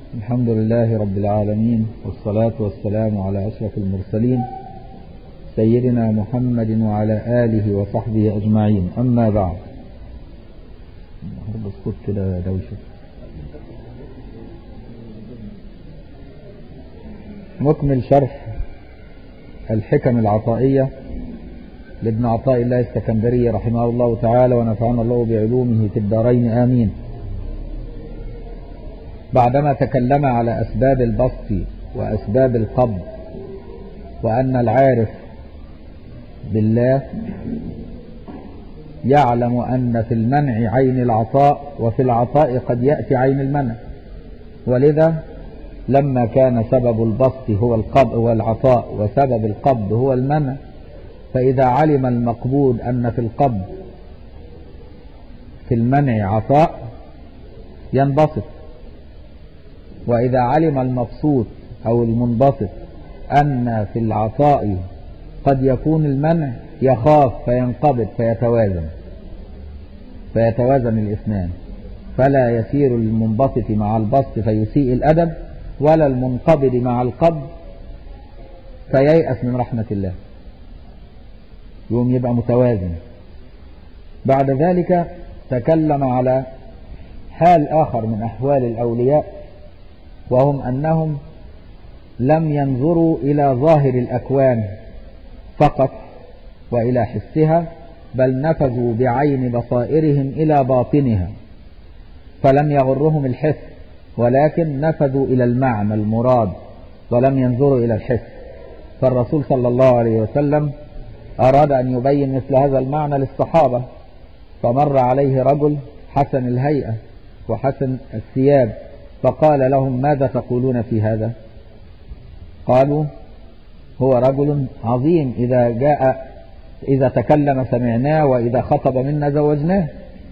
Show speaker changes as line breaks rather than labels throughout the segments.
الحمد لله رب العالمين والصلاة والسلام على أشرف المرسلين سيدنا محمد وعلى آله وصحبه أجمعين أما بعد بسكت كده دوشة نكمل شرح الحكم العطائية لابن عطاء الله السكندري رحمه الله تعالى ونفعنا الله بعلومه في الدارين آمين بعدما تكلم على أسباب البسط وأسباب القبض وأن العارف بالله يعلم أن في المنع عين العطاء وفي العطاء قد يأتي عين المنع ولذا لما كان سبب البسط هو القبض والعطاء وسبب القبض هو المنع فإذا علم المقبوض أن في القبض في المنع عطاء ينبسط وإذا علم المبسوط أو المنبسط أن في العطاء قد يكون المنع يخاف فينقبض فيتوازن فيتوازن الاثنان فلا يسير المنبسط مع البسط فيسيء الأدب ولا المنقبض مع القبض فييأس من رحمة الله يوم يبقى متوازن بعد ذلك تكلم على حال آخر من أحوال الأولياء وهم أنهم لم ينظروا إلى ظاهر الأكوان فقط وإلى حسها بل نفذوا بعين بصائرهم إلى باطنها فلم يغرهم الحس ولكن نفذوا إلى المعنى المراد ولم ينظروا إلى الحس فالرسول صلى الله عليه وسلم أراد أن يبين مثل هذا المعنى للصحابة فمر عليه رجل حسن الهيئة وحسن الثياب فقال لهم ماذا تقولون في هذا قالوا هو رجل عظيم إذا جاء إذا تكلم سمعناه وإذا خطب منا زوجناه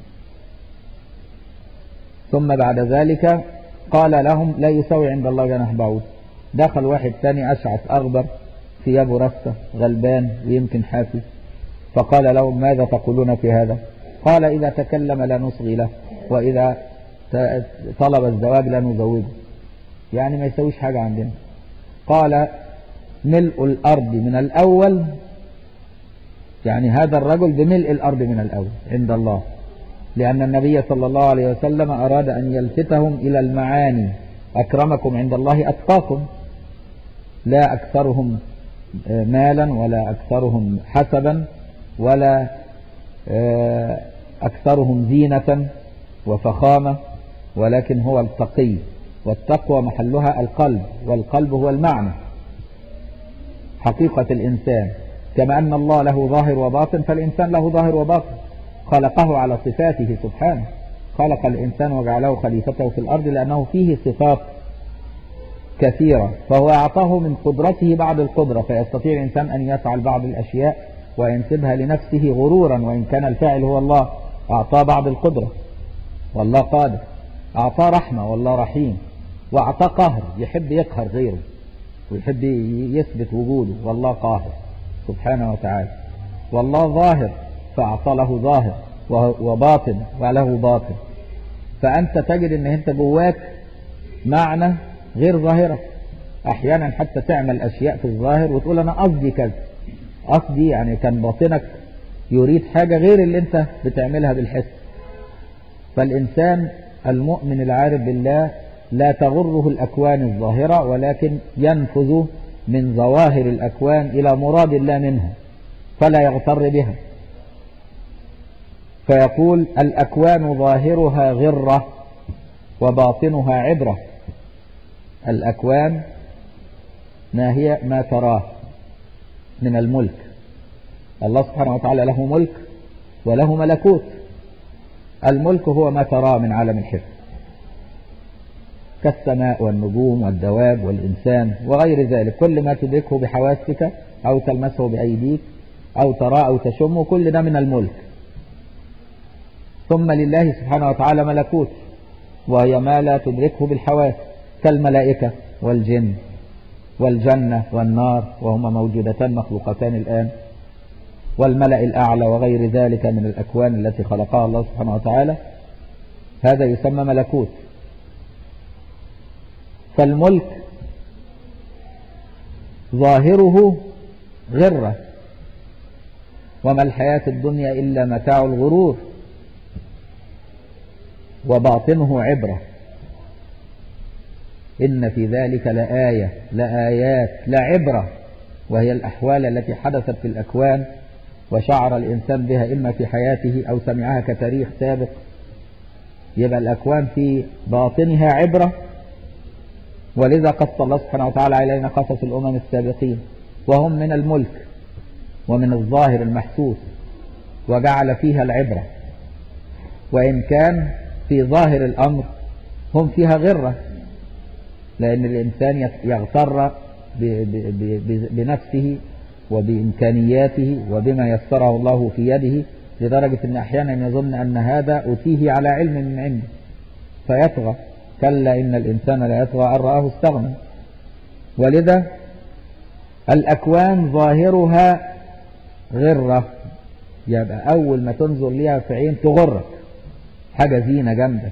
ثم بعد ذلك قال لهم لا يسوي عند الله جناح بعوض دخل واحد ثاني أشعث أغبر ثيابه رثة غلبان ويمكن حافي فقال لهم ماذا تقولون في هذا قال إذا تكلم لا نصغي له وإذا طلب الزواج لا نزوجه يعني ما يسويش حاجة عندنا قال ملء الأرض من الأول يعني هذا الرجل بملء الأرض من الأول عند الله لأن النبي صلى الله عليه وسلم أراد أن يلفتهم إلى المعاني أكرمكم عند الله أتقاكم لا أكثرهم مالا ولا أكثرهم حسبا ولا أكثرهم زينة وفخامة ولكن هو التقي والتقوى محلها القلب والقلب هو المعنى حقيقة الإنسان كما أن الله له ظاهر وباطن فالإنسان له ظاهر وباطن خلقه على صفاته سبحانه خلق الإنسان وجعله خليفته في الأرض لأنه فيه صفات كثيرة فهو أعطاه من قدرته بعض القدرة فيستطيع الإنسان أن يفعل بعض الأشياء وينسبها لنفسه غرورا وإن كان الفاعل هو الله أعطاه بعض القدرة والله قادر أعطاه رحمة والله رحيم وأعطاه قهر يحب يقهر غيره ويحب يثبت وجوده والله قاهر سبحانه وتعالى والله ظاهر فأعطى له ظاهر وباطن وله باطن فأنت تجد أن أنت جواك معنى غير ظاهرة أحيانا حتى تعمل أشياء في الظاهر وتقول أنا قصدي كذا قصدي يعني كان باطنك يريد حاجة غير اللي أنت بتعملها بالحس فالإنسان المؤمن العارف بالله لا تغره الأكوان الظاهرة ولكن ينفذ من ظواهر الأكوان إلى مراد الله منها فلا يغتر بها فيقول الأكوان ظاهرها غرة وباطنها عبرة الأكوان ما هي ما تراه من الملك الله سبحانه وتعالى له ملك وله ملكوت الملك هو ما تراه من عالم الحس كالسماء والنجوم والدواب والإنسان وغير ذلك كل ما تدركه بحواسك أو تلمسه بأيديك أو تراه أو تشمه كل ده من الملك ثم لله سبحانه وتعالى ملكوت وهي ما لا تدركه بالحواس كالملائكة والجن والجنة والنار وهما موجودتان مخلوقتان الآن والملأ الأعلى وغير ذلك من الأكوان التي خلقها الله سبحانه وتعالى هذا يسمى ملكوت فالملك ظاهره غرة وما الحياة الدنيا إلا متاع الغرور وباطنه عبرة إن في ذلك لآية لآيات لعبرة وهي الأحوال التي حدثت في الأكوان وشعر الإنسان بها إما في حياته أو سمعها كتاريخ سابق يبقى الأكوان في باطنها عبرة ولذا قص الله سبحانه وتعالى علينا قصص الأمم السابقين وهم من الملك ومن الظاهر المحسوس وجعل فيها العبرة وإن كان في ظاهر الأمر هم فيها غرة لأن الإنسان يغتر بنفسه وبإمكانياته وبما يسره الله في يده لدرجة أن أحيانا يظن أن هذا أتيه على علم من عنده فيطغى كلا إن الإنسان لا يطغى أن رآه استغنى ولذا الأكوان ظاهرها غرة يبقى أول ما تنظر ليها في عين تغرك حاجة زينة جامدة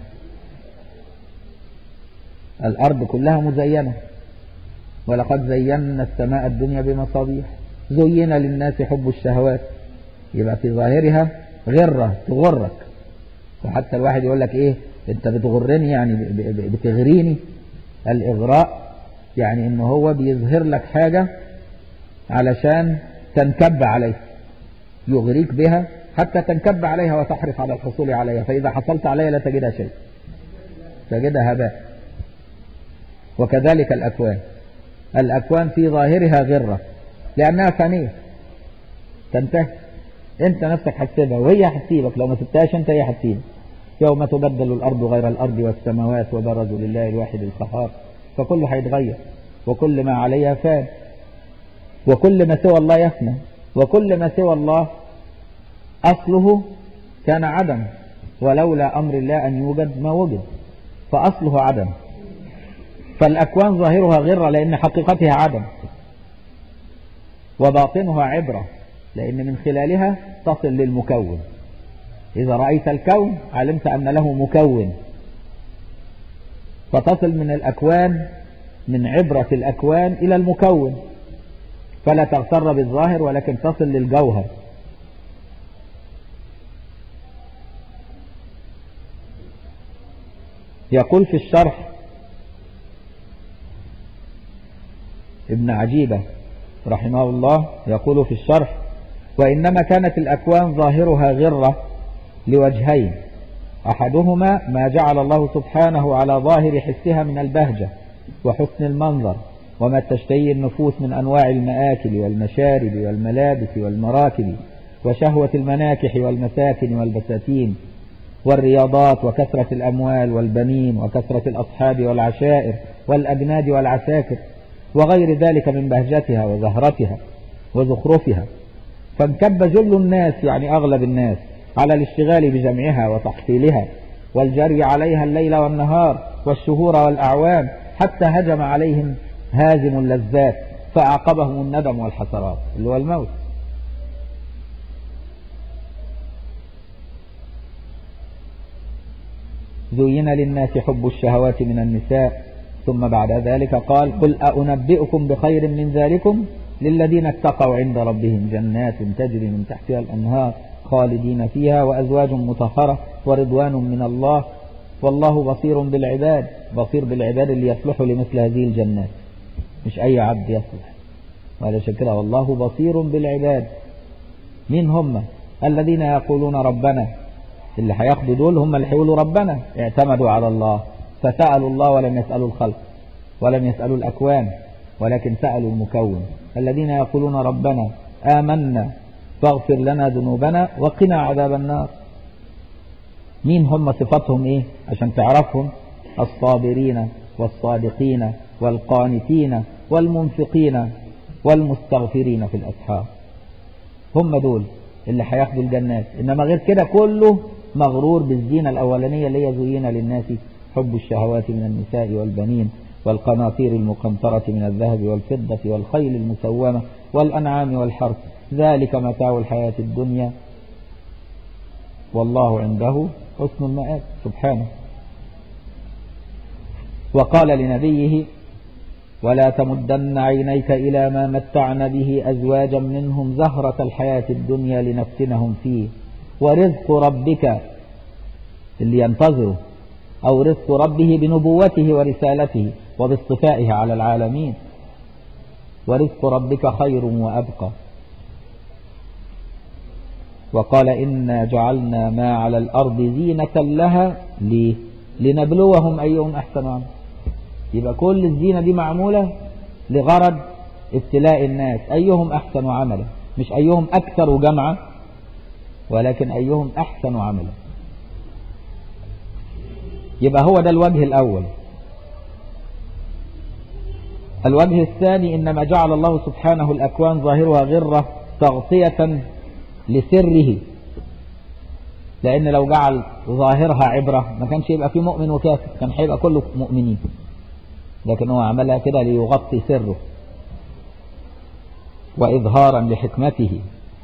الأرض كلها مزينة ولقد زينا السماء الدنيا بمصابيح زين للناس حب الشهوات يبقى في ظاهرها غرة تغرك وحتى الواحد يقول لك ايه انت بتغرني يعني بتغريني الإغراء يعني ان هو بيظهر لك حاجة علشان تنكب عليها يغريك بها حتى تنكب عليها وتحرص على الحصول عليها فإذا حصلت عليها لا تجدها شيء تجدها هباء وكذلك الأكوان الأكوان في ظاهرها غرة لأنها فانية تنتهي أنت نفسك حسبها وهي حسيبك لو ما سبتهاش أنت هي حسيبك يوم تبدل الأرض غير الأرض والسماوات وبرزوا لله الواحد القهار فكله هيتغير وكل ما عليها فان وكل ما سوى الله يفنى وكل ما سوى الله أصله كان عدم ولولا أمر الله أن يوجد ما وجد فأصله عدم فالأكوان ظاهرها غرة لأن حقيقتها عدم وباطنها عبرة لأن من خلالها تصل للمكون إذا رأيت الكون علمت أن له مكون فتصل من الأكوان من عبرة الأكوان إلى المكون فلا تغتر بالظاهر ولكن تصل للجوهر يقول في الشرح ابن عجيبة رحمه الله يقول في الشرح وإنما كانت الأكوان ظاهرها غرة لوجهين أحدهما ما جعل الله سبحانه على ظاهر حسها من البهجة وحسن المنظر وما تشتهي النفوس من أنواع المآكل والمشارب والملابس والمراكب وشهوة المناكح والمساكن والبساتين والرياضات وكثرة الأموال والبنين وكثرة الأصحاب والعشائر والأجناد والعساكر وغير ذلك من بهجتها وزهرتها وزخرفها فانكب جل الناس يعني أغلب الناس على الاشتغال بجمعها وتحصيلها والجري عليها الليل والنهار والشهور والأعوام حتى هجم عليهم هازم اللذات فأعقبهم الندم والحسرات اللي هو الموت زين للناس حب الشهوات من النساء ثم بعد ذلك قال قل أنبئكم بخير من ذلكم للذين اتقوا عند ربهم جنات تجري من تحتها الأنهار خالدين فيها وأزواج مطهرة ورضوان من الله والله بصير بالعباد بصير بالعباد اللي يصلحوا لمثل هذه الجنات مش أي عبد يصلح وهذا شكلها والله بصير بالعباد مين هم الذين يقولون ربنا اللي هياخدوا دول هم اللي هيقولوا ربنا اعتمدوا على الله فسألوا الله ولم يسألوا الخلق ولم يسألوا الأكوان ولكن سألوا المكون الذين يقولون ربنا آمنا فاغفر لنا ذنوبنا وقنا عذاب النار مين هم صفاتهم ايه عشان تعرفهم الصابرين والصادقين والقانتين والمنفقين والمستغفرين في الأسحار هم دول اللي هياخدوا الجنات إنما غير كده كله مغرور بالزينة الأولانية اللي هي زينة للناس حب الشهوات من النساء والبنين والقناطير المقنطرة من الذهب والفضة والخيل المسومة والأنعام والحرث ذلك متاع الحياة الدنيا والله عنده حسن المآب سبحانه وقال لنبيه ولا تمدن عينيك إلى ما متعنا به أزواجا منهم زهرة الحياة الدنيا لنفتنهم فيه ورزق ربك اللي ينتظره أو رزق ربه بنبوته ورسالته وباصطفائه على العالمين ورزق ربك خير وأبقى وقال إنا جعلنا ما على الأرض زينة لها ليه لنبلوهم أيهم أحسن عمل يبقى كل الزينة دي معمولة لغرض ابتلاء الناس أيهم أحسن عملا مش أيهم أكثر جمعا ولكن أيهم أحسن عملا يبقى هو ده الوجه الأول الوجه الثاني إنما جعل الله سبحانه الأكوان ظاهرها غرة تغطية لسره لأن لو جعل ظاهرها عبرة ما كانش يبقى فيه مؤمن وكافر كان هيبقى كله مؤمنين لكن هو عملها كده ليغطي سره وإظهارا لحكمته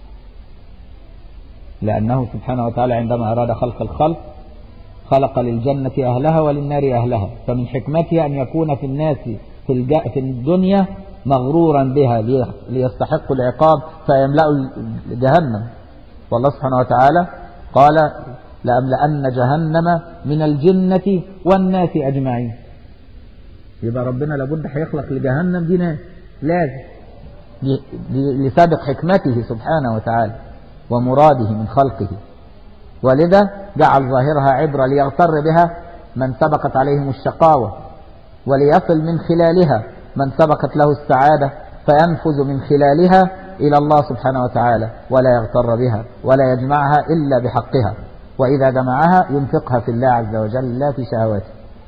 لأنه سبحانه وتعالى عندما أراد خلق الخلق خلق للجنة أهلها وللنار أهلها فمن حكمته أن يكون في الناس في, الج... في الدنيا مغرورا بها ليستحقوا العقاب فيملأوا جهنم والله سبحانه وتعالى قال لأملأن جهنم من الجنة والناس أجمعين يبقى ربنا لابد هيخلق لجهنم دي ناس لازم لسابق حكمته سبحانه وتعالى ومراده من خلقه ولذا جعل ظاهرها عبرة ليغتر بها من سبقت عليهم الشقاوة وليصل من خلالها من سبقت له السعادة فينفذ من خلالها إلى الله سبحانه وتعالى ولا يغتر بها ولا يجمعها إلا بحقها وإذا جمعها ينفقها في الله عز وجل لا في شهواته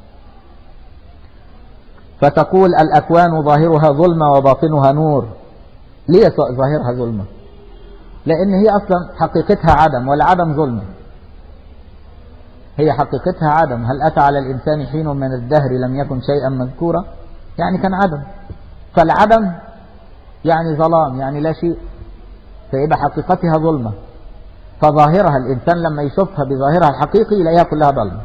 فتقول الأكوان ظاهرها ظلمة وباطنها نور ليه ظاهرها ظلمة لأن هي أصلا حقيقتها عدم والعدم ظلمة هي حقيقتها عدم هل أتى على الإنسان حين من الدهر لم يكن شيئا مذكورا يعني كان عدم فالعدم يعني ظلام يعني لا شيء فيبقى حقيقتها ظلمة فظاهرها الإنسان لما يشوفها بظاهرها الحقيقي يلاقيها كلها ظلمة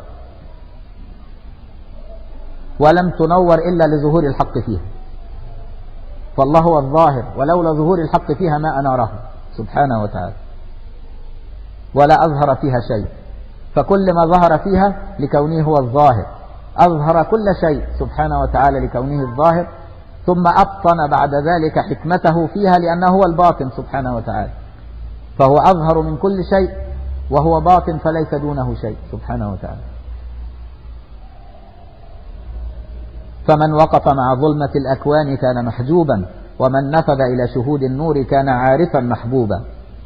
ولم تنور إلا لظهور الحق فيها فالله هو الظاهر ولولا ظهور الحق فيها ما أناره سبحانه وتعالى ولا أظهر فيها شيء فكل ما ظهر فيها لكونه هو الظاهر أظهر كل شيء سبحانه وتعالى لكونه الظاهر ثم أبطن بعد ذلك حكمته فيها لأنه هو الباطن سبحانه وتعالى فهو أظهر من كل شيء وهو باطن فليس دونه شيء سبحانه وتعالى فمن وقف مع ظلمة الأكوان كان محجوبا ومن نفذ إلى شهود النور كان عارفا محبوبا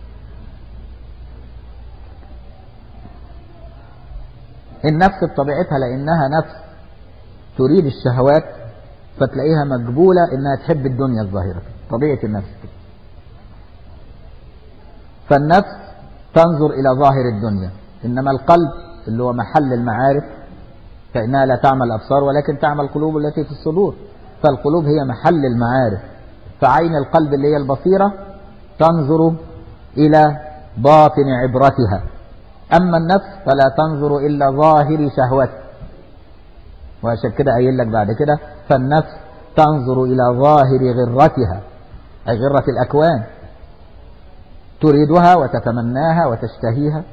النفس بطبيعتها لأنها نفس تريد الشهوات فتلاقيها مجبولة إنها تحب الدنيا الظاهرة طبيعة النفس فالنفس تنظر إلى ظاهر الدنيا إنما القلب اللي هو محل المعارف فإنها لا تعمل أبصار ولكن تعمل القلوب التي في الصدور فالقلوب هي محل المعارف فعين القلب اللي هي البصيرة تنظر إلى باطن عبرتها أما النفس فلا تنظر إلا ظاهر شهوته وعشان كده قايل لك بعد كده فالنفس تنظر إلى ظاهر غرتها أي غرة الأكوان تريدها وتتمناها وتشتهيها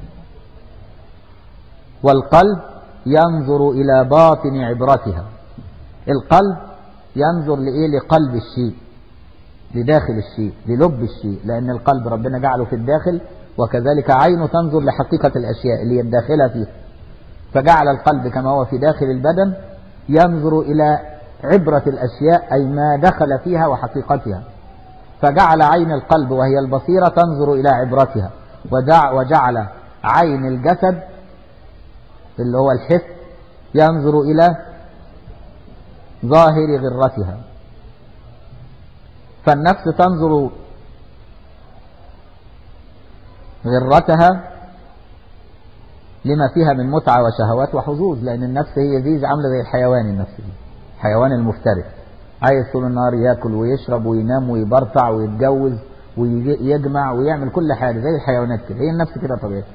والقلب ينظر إلى باطن عبرتها القلب ينظر لإيه لقلب الشيء لداخل الشيء للب الشيء لأن القلب ربنا جعله في الداخل وكذلك عينه تنظر لحقيقة الأشياء اللي هي الداخلة فيه فجعل القلب كما هو في داخل البدن ينظر إلى عبرة الأشياء أي ما دخل فيها وحقيقتها فجعل عين القلب وهي البصيرة تنظر إلى عبرتها ودع وجعل عين الجسد اللي هو الحس ينظر إلى ظاهر غرتها فالنفس تنظر غرتها لما فيها من متعة وشهوات وحظوظ لأن النفس هي دي عاملة زي الحيوان النفس دي الحيوان المفترس عايز طول النهار ياكل ويشرب وينام ويبرطع ويتجوز ويجمع ويعمل كل حاجة زي الحيوانات كده هي النفس كده طبيعتها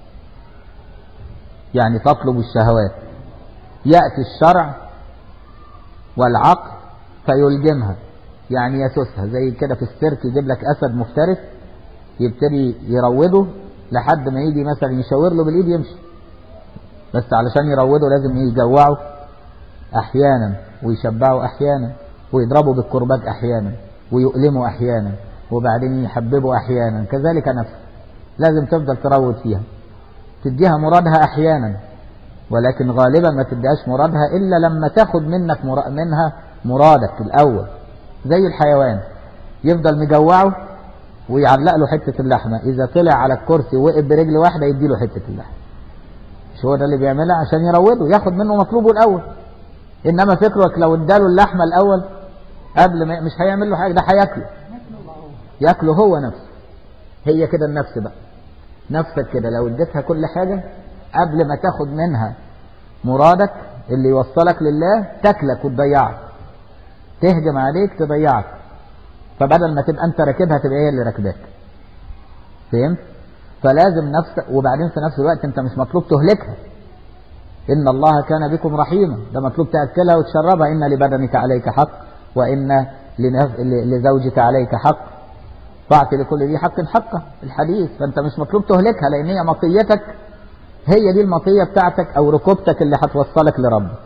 يعني تطلب الشهوات يأتي الشرع والعقل فيلجمها يعني يسوسها زي كده في السيرك يجيب لك اسد مفترس يبتدي يروضه لحد ما يجي مثلا يشاور له بالايد يمشي بس علشان يروضه لازم يجوعه احيانا ويشبعه احيانا ويضربه بالكرباج احيانا ويؤلمه احيانا وبعدين يحببه احيانا كذلك نفسه لازم تفضل تروض فيها تديها مرادها احيانا ولكن غالبا ما تديهاش مرادها الا لما تاخد منك مرا... منها مرادك الاول زي الحيوان يفضل مجوعه ويعلق له حته اللحمه اذا طلع على الكرسي ووقف برجل واحده يدي له حته اللحمه مش هو ده اللي بيعملها عشان يروضه ياخد منه مطلوبه الاول انما فكرك لو اداله اللحمه الاول قبل ما مش هيعمل له حاجه ده هياكله ياكله هو نفسه هي كده النفس بقى نفسك كده لو اديتها كل حاجه قبل ما تاخد منها مرادك اللي يوصلك لله تاكلك وتضيعك تهجم عليك تضيعك فبدل ما تبقى انت راكبها تبقى هي اللي راكباك فهمت فلازم نفسك وبعدين في نفس الوقت انت مش مطلوب تهلكها ان الله كان بكم رحيما ده مطلوب تاكلها وتشربها ان لبدنك عليك حق وان لنف... لزوجك عليك حق فاعطي لكل ذي حق حقه الحديث فانت مش مطلوب تهلكها لان هي مطيتك هي دي المطيه بتاعتك او ركوبتك اللي هتوصلك لربك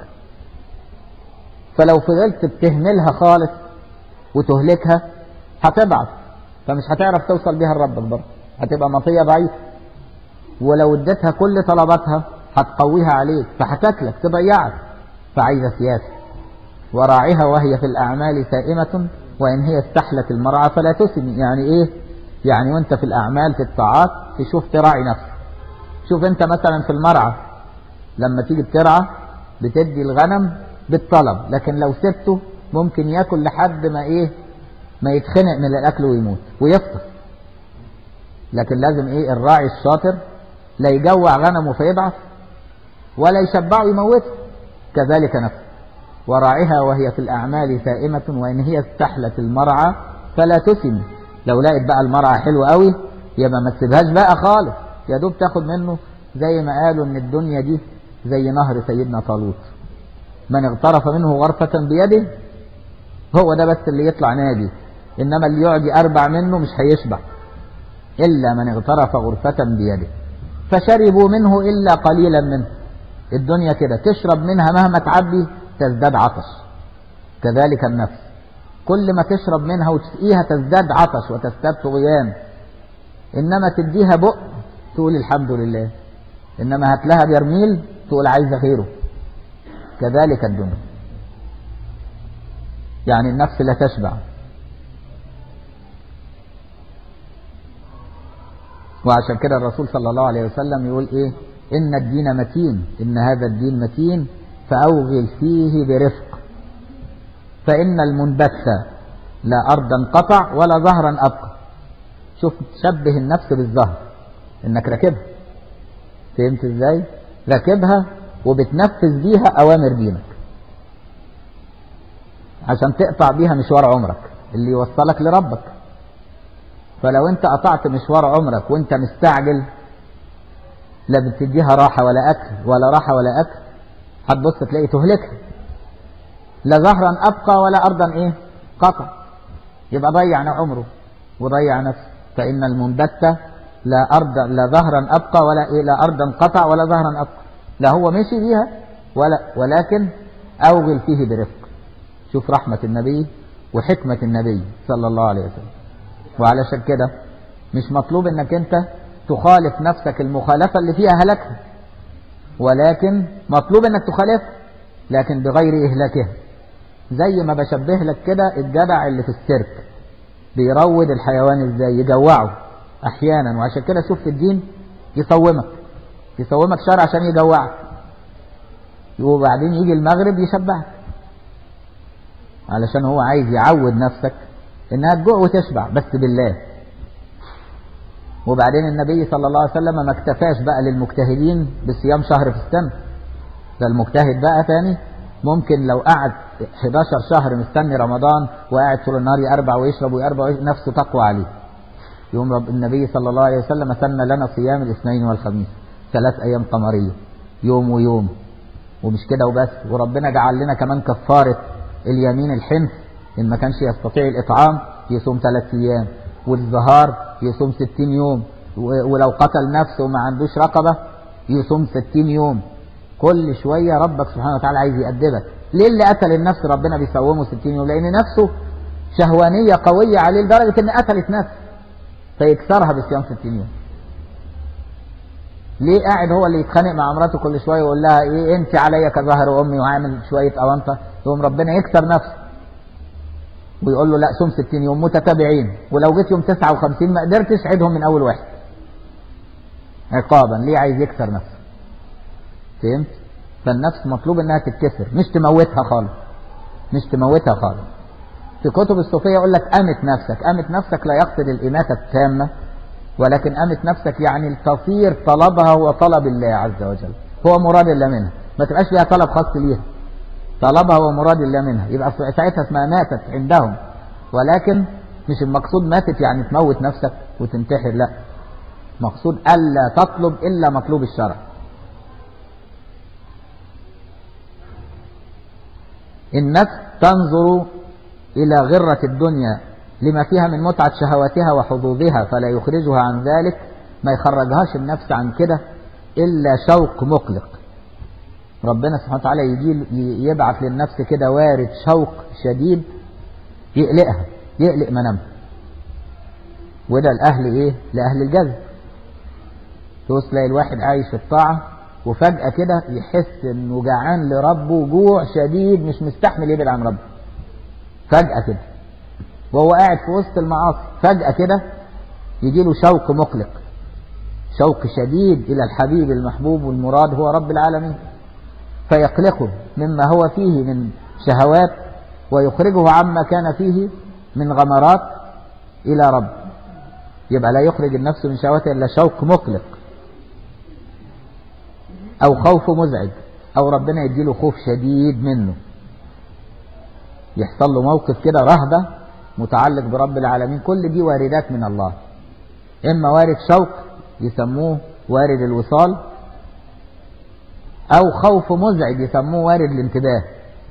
فلو فضلت بتهملها خالص وتهلكها هتضعف فمش هتعرف توصل بيها لربك برضه هتبقى مطيه ضعيفه ولو اديتها كل طلباتها هتقويها عليك فهتاكلك تضيعك فعايزه سياسه وراعها وهي في الاعمال سائمه وان هي استحلت المرعى فلا تسم يعني ايه يعني وانت في الاعمال في الطاعات تشوف تراعي نفسك شوف انت مثلا في المرعى لما تيجي بترعى بتدي الغنم بالطلب لكن لو سبته ممكن ياكل لحد ما ايه ما يتخنق من الاكل ويموت ويفطر لكن لازم ايه الراعي الشاطر لا يجوع غنمه فيضعف ولا يشبعه يموته كذلك نفسه وراعها وهي في الأعمال سائمة وإن هي استحلت المرعى فلا تسم لو لقيت بقى المرعى حلو قوي يبقى ما تسيبهاش بقى خالص يا دوب تاخد منه زي ما قالوا ان الدنيا دي زي نهر سيدنا طالوت من اغترف منه غرفة بيده هو ده بس اللي يطلع ناجي انما اللي يقعد يربع منه مش هيشبع الا من اغترف غرفة بيده فشربوا منه الا قليلا منه الدنيا كده تشرب منها مهما تعبي تزداد عطش كذلك النفس كل ما تشرب منها وتسقيها تزداد عطش وتزداد طغيان انما تديها بق تقول الحمد لله انما هات لها برميل تقول عايزه غيره كذلك الدنيا يعني النفس لا تشبع وعشان كده الرسول صلى الله عليه وسلم يقول ايه ان الدين متين ان هذا الدين متين فأوغل فيه برفق فإن المنبت لا أرضا قطع ولا ظهرا أبقى شوف تشبه النفس بالظهر إنك راكبها فهمت إزاي؟ راكبها وبتنفذ بيها أوامر دينك عشان تقطع بيها مشوار عمرك اللي يوصلك لربك فلو انت قطعت مشوار عمرك وانت مستعجل لا بتديها راحة ولا أكل ولا راحة ولا أكل هتبص تلاقي تهلكها لا ظهرا ابقى ولا ارضا ايه قطع يبقى ضيع عمره وضيع نفسه فان المنبت لا ارض لا ظهرا ابقى ولا إيه لا ارضا قطع ولا ظهرا ابقى لا هو مشي بيها ولا ولكن اوغل فيه برفق شوف رحمة النبي وحكمة النبي صلى الله عليه وسلم وعلشان كده مش مطلوب انك انت تخالف نفسك المخالفة اللي فيها هلكها ولكن مطلوب انك تخالف لكن بغير اهلاكها زي ما بشبه لك كده الجدع اللي في السيرك بيروض الحيوان ازاي يجوعه احيانا وعشان كده شوف في الدين يصومك يصومك شهر عشان يجوعك وبعدين يجي المغرب يشبعك علشان هو عايز يعود نفسك انها تجوع وتشبع بس بالله وبعدين النبي صلى الله عليه وسلم ما اكتفاش بقى للمجتهدين بصيام شهر في السنة ده المجتهد بقى تاني ممكن لو قعد 11 شهر مستني رمضان وقاعد طول النهار يربع ويشرب ويربع ويشرب نفسه تقوى عليه يوم رب النبي صلى الله عليه وسلم سن لنا صيام الاثنين والخميس ثلاث ايام قمريه يوم ويوم ومش كده وبس وربنا جعل لنا كمان كفاره اليمين الحنث إن ما كانش يستطيع الإطعام يصوم ثلاث أيام والزهار يصوم ستين يوم ولو قتل نفسه وما عندوش رقبة يصوم ستين يوم كل شوية ربك سبحانه وتعالى عايز يأدبك ليه اللي قتل النفس ربنا بيصومه ستين يوم لأن نفسه شهوانية قوية عليه لدرجة إن قتلت نفس فيكسرها بصيام ستين يوم ليه قاعد هو اللي يتخانق مع مراته كل شويه ويقول لها ايه انت عليا كظهر امي وعامل شويه اونطه يقوم ربنا يكسر نفسه ويقول له لا صوم 60 يوم متتابعين ولو جيت يوم 59 ما قدرتش عيدهم من اول واحد عقابا ليه عايز يكسر نفسه فهمت فالنفس مطلوب انها تتكسر مش تموتها خالص مش تموتها خالص في كتب الصوفيه يقول لك امت نفسك امت نفسك لا يقصد الاماته التامه ولكن أمت نفسك يعني تصير طلبها هو طلب الله عز وجل هو مراد الله منها ما تبقاش ليها طلب خاص ليها طلبها هو مراد الله منها يبقى ساعتها اسمها ماتت عندهم ولكن مش المقصود ماتت يعني تموت نفسك وتنتحر لا مقصود ألا تطلب إلا مطلوب الشرع النفس تنظر إلى غرة الدنيا لما فيها من متعة شهواتها وحظوظها فلا يخرجها عن ذلك ما يخرجهاش النفس عن كده إلا شوق مقلق ربنا سبحانه وتعالى يجي يبعث للنفس كده وارد شوق شديد يقلقها يقلق منامها وده الأهل إيه؟ لأهل الجذب تبص تلاقي الواحد عايش في الطاعة وفجأة كده يحس إنه جعان لربه جوع شديد مش مستحمل يبعد عن ربه فجأة كده وهو قاعد في وسط المعاصي فجأة كده يجي له شوق مقلق شوق شديد إلى الحبيب المحبوب والمراد هو رب العالمين فيقلقه مما هو فيه من شهوات ويخرجه عما كان فيه من غمرات إلى رب يبقى لا يخرج النفس من شهواتها إلا شوق مقلق أو خوف مزعج أو ربنا يديله خوف شديد منه يحصل له موقف كده رهبة متعلق برب العالمين كل دي واردات من الله إما وارد شوق يسموه وارد الوصال أو خوف مزعج يسموه وارد الانتباه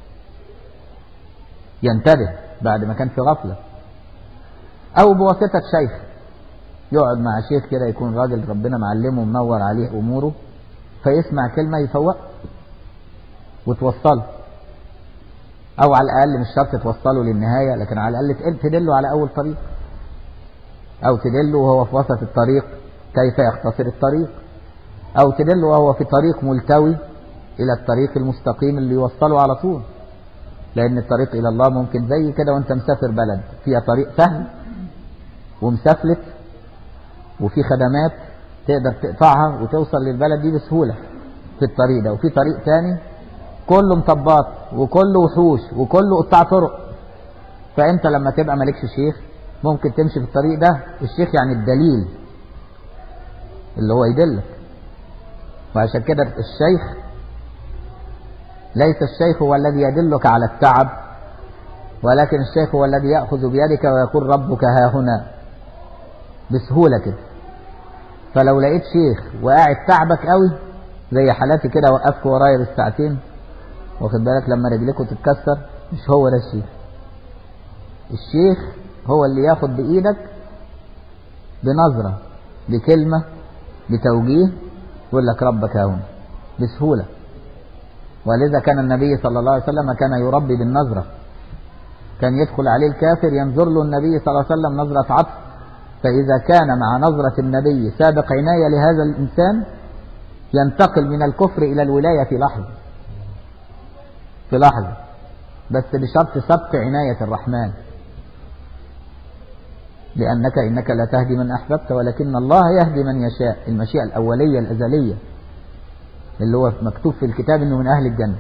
ينتبه بعد ما كان في غفلة أو بواسطة شيخ يقعد مع شيخ كده يكون راجل ربنا معلمه ومنور عليه أموره فيسمع كلمة يفوق وتوصله أو على الأقل مش شرط توصله للنهاية لكن على الأقل تدله على أول طريق أو تدله وهو في وسط الطريق كيف يختصر الطريق أو تدله وهو في طريق ملتوي إلى الطريق المستقيم اللي يوصله على طول لأن الطريق إلى الله ممكن زي كده وأنت مسافر بلد فيها طريق سهل ومسافلت وفي خدمات تقدر تقطعها وتوصل للبلد دي بسهولة في الطريق ده وفي طريق تاني كله مطبات وكله وحوش وكله قطاع طرق فأنت لما تبقى مالكش شيخ ممكن تمشي في الطريق ده الشيخ يعني الدليل اللي هو يدلك وعشان كده الشيخ ليس الشيخ هو الذي يدلك على التعب ولكن الشيخ هو الذي يأخذ بيدك ويقول ربك ها هنا بسهولة كده فلو لقيت شيخ وقاعد تعبك قوي زي حالاتي كده وقفت ورايا بالساعتين واخد بالك لما رجلكم تتكسر مش هو ده الشيخ الشيخ هو اللي ياخد بإيدك بنظرة بكلمة بتوجيه يقول لك ربك هنا بسهولة ولذا كان النبي صلى الله عليه وسلم كان يربي بالنظرة كان يدخل عليه الكافر ينظر له النبي صلى الله عليه وسلم نظرة عطف فإذا كان مع نظرة النبي سابق عناية لهذا الإنسان ينتقل من الكفر إلى الولاية في لحظة في لحظة بس بشرط سبق عناية الرحمن لأنك إنك لا تهدي من أحببت ولكن الله يهدي من يشاء المشيئة الأولية الأزلية اللي هو مكتوب في الكتاب إنه من أهل الجنة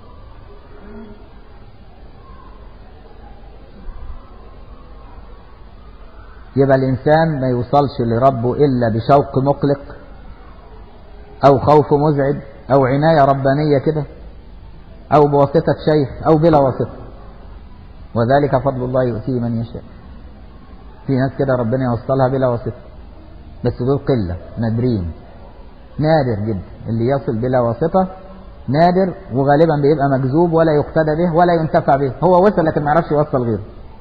يبقى الإنسان ما يوصلش لربه إلا بشوق مقلق أو خوف مزعج أو عناية ربانية كده أو بواسطة شيخ أو بلا واسطة وذلك فضل الله يؤتيه من يشاء في ناس كده ربنا يوصلها بلا واسطة بس دول قلة نادرين نادر جدا اللي يصل بلا واسطة نادر وغالبا بيبقى مجذوب ولا يقتدى به ولا ينتفع به هو وصل لكن ما يعرفش يوصل غيره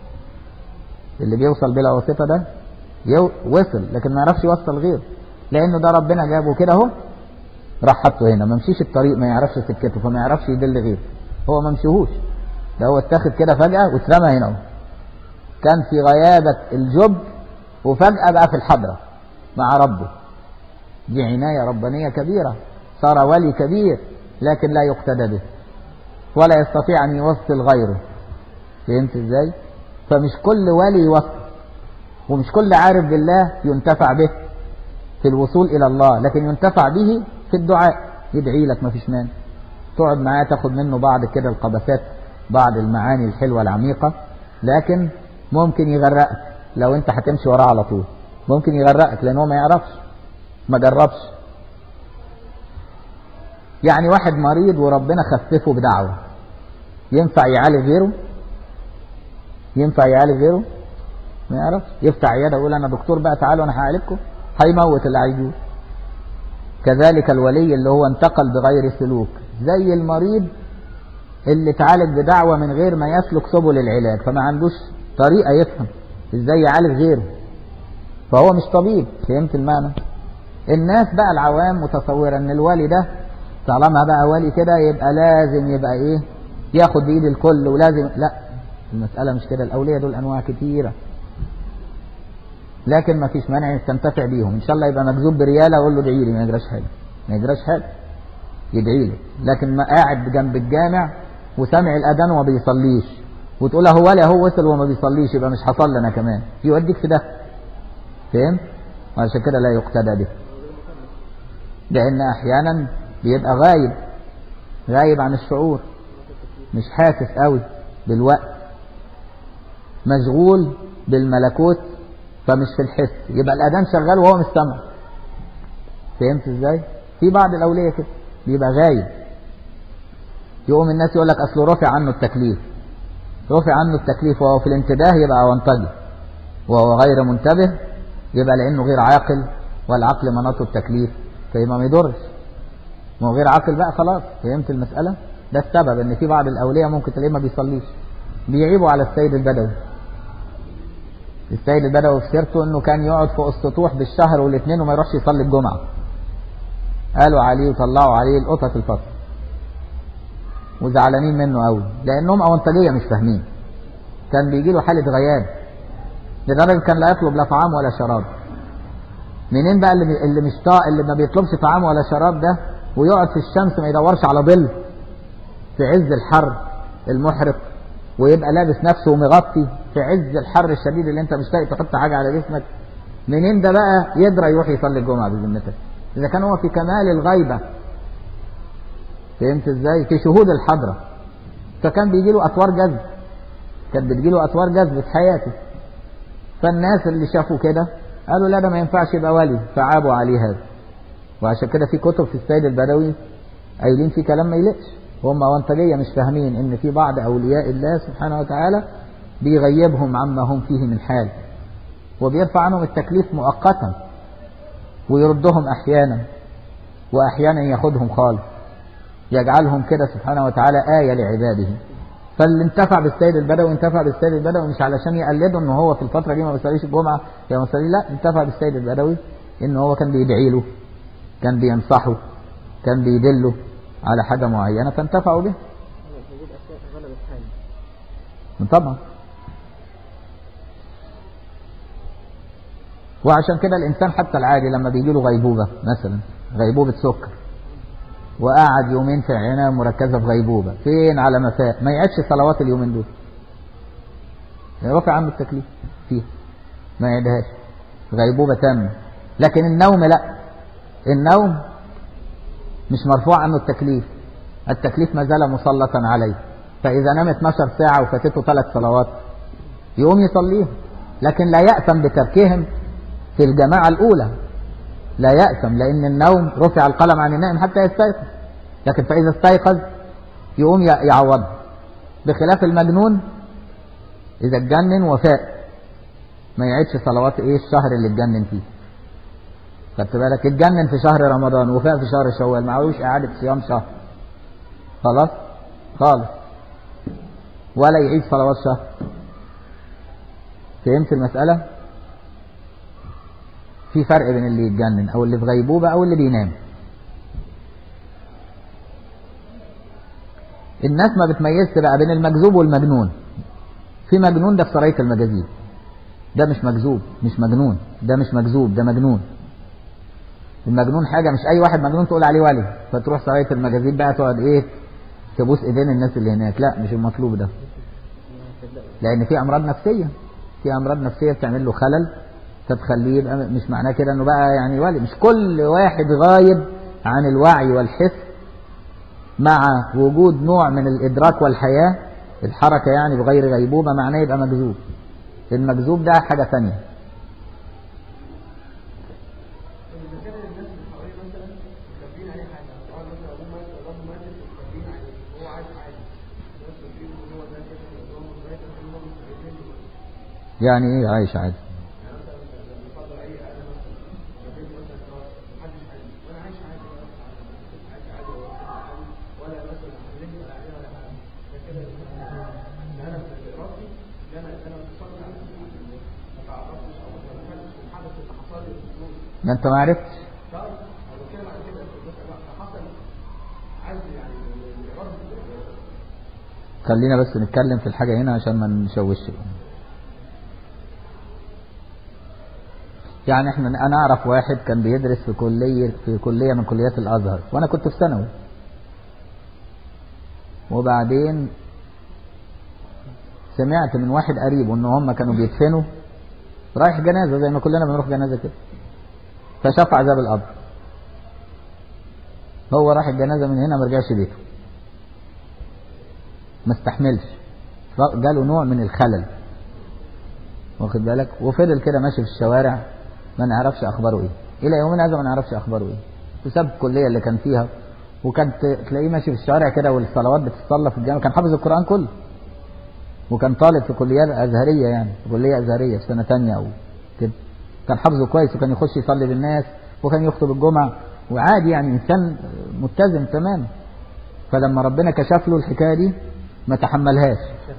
اللي بيوصل بلا واسطة ده يو وصل لكن ما يعرفش يوصل غيره لأنه ده ربنا جابه كده أهو راح حطه هنا ما مشيش الطريق ما يعرفش سكته فما يعرفش يدل غيره هو ما مشيهوش ده هو اتاخد كده فجأة واترمى هنا اهو كان في غيابة الجب وفجأة بقى في الحضرة مع ربه دي عناية ربانية كبيرة صار ولي كبير لكن لا يقتدى به ولا يستطيع أن يوصل غيره فهمت ازاي فمش كل ولي يوصل ومش كل عارف بالله ينتفع به في الوصول إلى الله لكن ينتفع به في الدعاء يدعي لك ما فيش مانع تقعد معاه تاخد منه بعض كده القبسات بعض المعاني الحلوة العميقة لكن ممكن يغرقك لو انت هتمشي وراه على طول ممكن يغرقك لان هو ما يعرفش ما جربش يعني واحد مريض وربنا خففه بدعوة ينفع يعالج غيره ينفع يعالج غيره ما يعرفش يفتح عياده يقول انا دكتور بقى تعالوا انا هعالجكم هيموت اللي عايزوه كذلك الولي اللي هو انتقل بغير سلوك زي المريض اللي اتعالج بدعوة من غير ما يسلك سبل العلاج فما عندوش طريقة يفهم ازاي يعالج غيره فهو مش طبيب فهمت المعنى الناس بقى العوام متصورة ان الولي ده طالما بقى ولي كده يبقى لازم يبقى ايه ياخد بايد الكل ولازم لا المسألة مش كده الاولياء دول انواع كتيرة لكن ما فيش مانع يستنتفع بيهم ان شاء الله يبقى مجذوب بريالة اقول له ادعي لي ما يجراش حاجة ما يجراش حاجة يدعي لي لكن ما قاعد جنب الجامع وسامع الاذان وما بيصليش وتقول هو ولي هو وصل وما بيصليش يبقى مش هصلي انا كمان يوديك في ده فهمت وعشان كده لا يقتدى به لان احيانا بيبقى غايب غايب عن الشعور مش حاسس قوي بالوقت مشغول بالملكوت فمش في الحس يبقى الاذان شغال وهو مش سامع فهمت ازاي في بعض الاولياء كده بيبقى غايب يقوم الناس يقول لك اصله رفع عنه التكليف رفع عنه التكليف وهو في الانتباه يبقى اونطجي وهو غير منتبه يبقى لانه غير عاقل والعقل مناط التكليف فيبقى ما يضرش ما هو غير عاقل بقى خلاص فهمت المسألة ده السبب ان في بعض الاولياء ممكن تلاقيه ما بيصليش بيعيبوا على السيد البدوي السيد البدوي في سيرته انه كان يقعد فوق السطوح بالشهر والاثنين وما يروحش يصلي الجمعة قالوا عليه وطلعوا عليه القطط الفصل وزعلانين منه قوي لانهم اونطجيه مش فاهمين كان بيجي له حاله غياب لدرجه كان لا يطلب لا طعام ولا شراب منين بقى اللي اللي مش طا... اللي ما بيطلبش طعام ولا شراب ده ويقعد في الشمس ما يدورش على ظل في عز الحر المحرق ويبقى لابس نفسه ومغطي في عز الحر الشديد اللي انت مش لاقي تحط حاجه على جسمك منين ده بقى يقدر يروح يصلي الجمعه بذمتك اذا كان هو في كمال الغيبه فهمت ازاي في شهود الحضرة فكان بيجي له اطوار جذب كانت بتجي له اطوار جذب في حياته فالناس اللي شافوا كده قالوا لا ده ما ينفعش يبقى ولي فعابوا عليه هذا وعشان كده في كتب في السيد البدوي قايلين في كلام ما يلقش هم وانطجية مش فاهمين ان في بعض اولياء الله سبحانه وتعالى بيغيبهم عما هم فيه من حال وبيرفع عنهم التكليف مؤقتا ويردهم احيانا واحيانا ياخدهم خالص يجعلهم كده سبحانه وتعالى آية لعباده فاللي انتفع بالسيد البدوي انتفع بالسيد البدوي مش علشان يقلده ان هو في الفترة دي ما بيصليش الجمعة يا مصلي لا انتفع بالسيد البدوي ان هو كان بيدعي له كان بينصحه كان بيدله على حاجة معينة فانتفعوا به طبعا وعشان كده الانسان حتى العادي لما بيجي له غيبوبة مثلا غيبوبة سكر وقعد يومين في عناية مركزة في غيبوبة فين على مساء ما يعيدش صلوات اليومين دول رفع عنه التكليف فيها ما يعيدهاش غيبوبة تامة لكن النوم لا النوم مش مرفوع عنه التكليف التكليف ما زال مسلطا عليه فإذا نام 12 ساعة وفاتته ثلاث صلوات يقوم يصليهم لكن لا يأثم بتركهم في الجماعة الأولى لا يأثم لأن النوم رفع القلم عن النائم حتى يستيقظ لكن فإذا استيقظ يقوم يعوض بخلاف المجنون إذا اتجنن وفاء ما يعيدش صلوات إيه الشهر اللي اتجنن فيه خدت بالك اتجنن في شهر رمضان وفاء في شهر شوال معهوش إعادة صيام شهر خلاص خالص ولا يعيد صلوات شهر فهمت المسألة في فرق بين اللي يتجنن او اللي في غيبوبة او اللي بينام الناس ما بتميزش بقى بين المجذوب والمجنون في مجنون ده في سراية المجاذيب ده مش مجذوب مش مجنون ده مش مجذوب ده مجنون المجنون حاجة مش أي واحد مجنون تقول عليه ولي فتروح سراية المجاذيب بقى تقعد إيه تبوس إيدين الناس اللي هناك لا مش المطلوب ده لأن في أمراض نفسية في أمراض نفسية بتعمل له خلل فتخليه يبقى مش معناه كده إنه بقى يعني ولي مش كل واحد غايب عن الوعي والحس مع وجود نوع من الإدراك والحياة الحركة يعني بغير غيبوبة معناه يبقى مجذوب المجذوب ده حاجة ثانية يعني ايه عايش عادي ما انت ما عرفتش خلينا بس نتكلم في الحاجة هنا عشان ما نشوش يعني احنا انا اعرف واحد كان بيدرس في كلية في كلية من كليات الازهر وانا كنت في ثانوي وبعدين سمعت من واحد قريب ان هم كانوا بيدفنوا رايح جنازة زي ما كلنا بنروح جنازة كده فشاف عذاب القبر هو راح الجنازة من هنا ما رجعش بيته ما استحملش جاله نوع من الخلل واخد بالك وفضل كده ماشي في الشوارع ما نعرفش اخباره ايه الى يومنا هذا ما نعرفش اخباره ايه وساب الكليه اللي كان فيها وكان تلاقيه ماشي في الشوارع كده والصلوات بتصلى في الجامع كان حافظ القران كله وكان طالب في كليات ازهريه يعني في كليه ازهريه في سنه ثانيه او كده كان حافظه كويس وكان يخش يصلي بالناس وكان يخطب الجمعه وعادي يعني انسان متزن تماما فلما ربنا كشف له الحكايه دي ما تحملهاش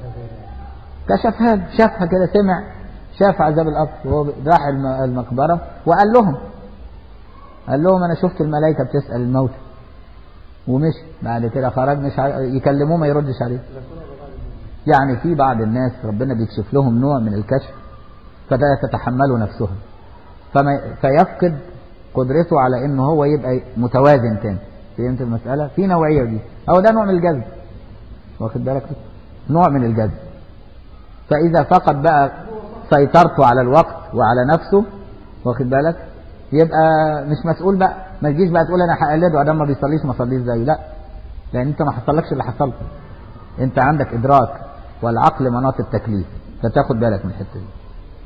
كشفها شافها كده سمع شاف عذاب القبر وهو راح المقبرة وقال لهم قال لهم أنا شفت الملائكة بتسأل الموتى ومشي بعد كده خرج مش يكلموه ما يردش عليه يعني في بعض الناس ربنا بيكشف لهم نوع من الكشف فده تتحمله نفسها فما فيفقد قدرته على انه هو يبقى متوازن تاني فهمت المسألة في نوعية دي أو ده نوع من الجذب واخد بالك نوع من الجذب فإذا فقد بقى سيطرته على الوقت وعلى نفسه واخد بالك يبقى مش مسؤول بقى ما تجيش بقى تقول انا هقلده ادم ما بيصليش ما صليش زيه لا لان انت ما حصلكش اللي حصل انت عندك ادراك والعقل مناط التكليف فتاخد بالك من الحته دي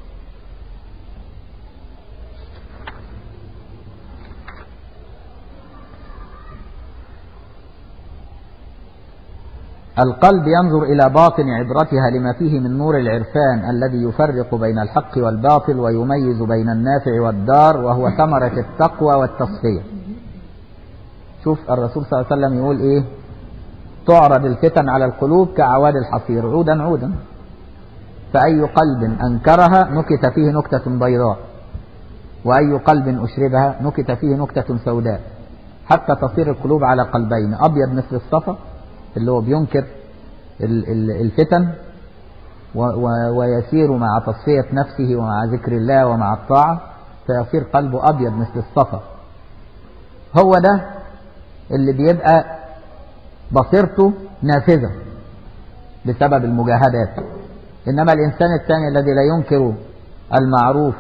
القلب ينظر إلى باطن عبرتها لما فيه من نور العرفان الذي يفرق بين الحق والباطل ويميز بين النافع والدار وهو ثمرة التقوى والتصفية شوف الرسول صلى الله عليه وسلم يقول إيه تعرض الفتن على القلوب كأعواد الحصير عودا عودا فأي قلب أنكرها نكت فيه نكتة بيضاء وأي قلب أشربها نكت فيه نكتة سوداء حتى تصير القلوب على قلبين أبيض مثل الصفا اللي هو بينكر الفتن ويسير مع تصفية نفسه ومع ذكر الله ومع الطاعة فيصير قلبه أبيض مثل الصفا هو ده اللي بيبقى بصيرته نافذة بسبب المجاهدات إنما الإنسان الثاني الذي لا ينكر المعروف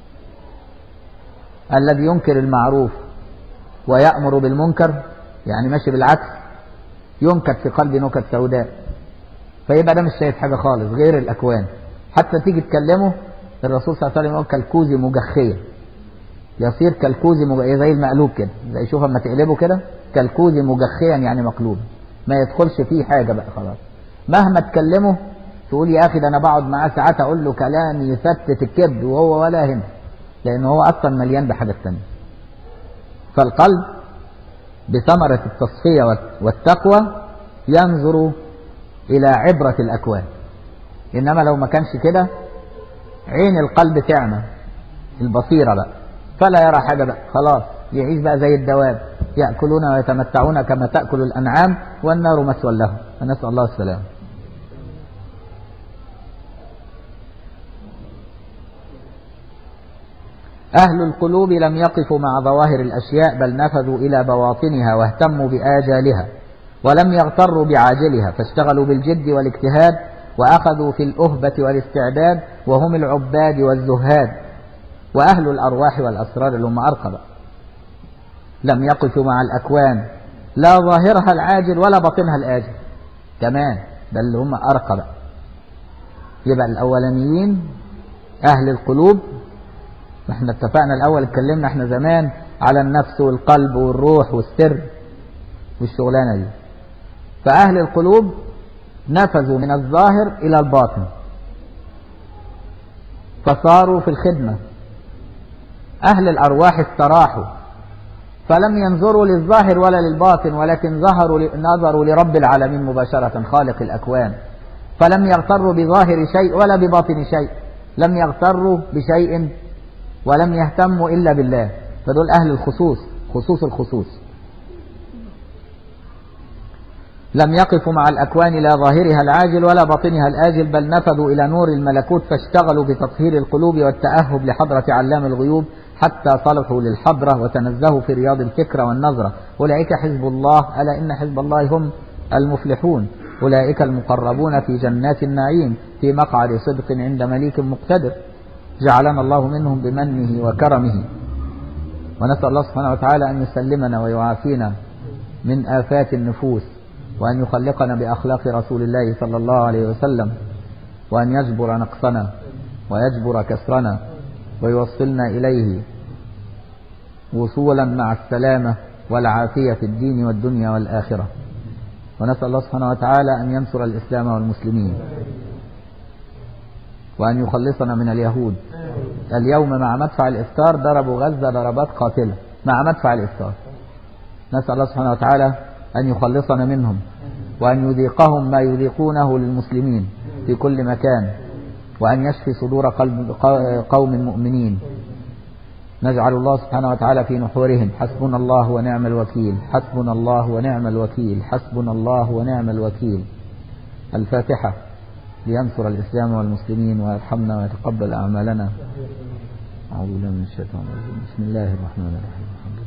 الذي ينكر المعروف ويأمر بالمنكر يعني ماشي بالعكس ينكت في قلبي نكت سوداء فيبقى ده مش شايف حاجة خالص غير الأكوان حتى تيجي تكلمه الرسول صلى الله عليه وسلم يقول كالكوز مجخية يصير كالكوز مج... زي المقلوب كده زي شوف اما تقلبه كده كالكوز مجخيا يعني مقلوب ما يدخلش فيه حاجة بقى خلاص مهما تكلمه تقول يا أخي ده أنا بقعد معاه ساعات أقول له كلام يفتت الكبد وهو ولا هنا لأن هو أصلا مليان بحاجة ثانية فالقلب بثمرة التصفية والتقوى ينظر إلى عبرة الأكوان إنما لو ما كانش كده عين القلب تعمى البصيرة بقى فلا يرى حاجة بقى خلاص يعيش بقى زي الدواب يأكلون ويتمتعون كما تأكل الأنعام والنار مسوى لهم فنسأل الله السلامة أهل القلوب لم يقفوا مع ظواهر الأشياء بل نفذوا إلى بواطنها واهتموا بآجالها ولم يغتروا بعاجلها فاشتغلوا بالجد والاجتهاد وأخذوا في الأهبة والاستعداد وهم العباد والزهاد وأهل الأرواح والأسرار اللي هم أرقبة لم يقفوا مع الأكوان لا ظاهرها العاجل ولا باطنها الآجل كمان بل اللي هم أرقبة يبقى الأولانيين أهل القلوب احنا اتفقنا الأول اتكلمنا احنا زمان على النفس والقلب والروح والسر والشغلانة دي فأهل القلوب نفذوا من الظاهر إلى الباطن فصاروا في الخدمة أهل الأرواح استراحوا فلم ينظروا للظاهر ولا للباطن ولكن ظهروا نظروا لرب العالمين مباشرة خالق الأكوان فلم يغتروا بظاهر شيء ولا بباطن شيء لم يغتروا بشيء ولم يهتموا إلا بالله فدول أهل الخصوص خصوص الخصوص لم يقفوا مع الأكوان لا ظاهرها العاجل ولا باطنها الآجل بل نفذوا إلى نور الملكوت فاشتغلوا بتطهير القلوب والتأهب لحضرة علام الغيوب حتى صلحوا للحضرة وتنزهوا في رياض الفكرة والنظرة أولئك حزب الله ألا إن حزب الله هم المفلحون أولئك المقربون في جنات النعيم في مقعد صدق عند مليك مقتدر جعلنا الله منهم بمنه وكرمه ونسأل الله سبحانه وتعالى أن يسلمنا ويعافينا من آفات النفوس وأن يخلقنا بأخلاق رسول الله صلى الله عليه وسلم وأن يجبر نقصنا ويجبر كسرنا ويوصلنا إليه وصولا مع السلامة والعافية في الدين والدنيا والآخرة ونسأل الله سبحانه وتعالى أن ينصر الإسلام والمسلمين وأن يخلصنا من اليهود اليوم مع مدفع الإفطار ضربوا غزة ضربات قاتلة مع مدفع الإفطار نسأل الله سبحانه وتعالى أن يخلصنا منهم وأن يذيقهم ما يذيقونه للمسلمين في كل مكان وأن يشفي صدور قلب قوم مؤمنين نجعل الله سبحانه وتعالى في نحورهم حسبنا الله ونعم الوكيل حسبنا الله ونعم الوكيل حسبنا الله ونعم الوكيل الفاتحة لينصر الإسلام والمسلمين ويرحمنا ويتقبل أعمالنا أعوذ بالله من الشيطان الرجيم بسم الله الرحمن الرحيم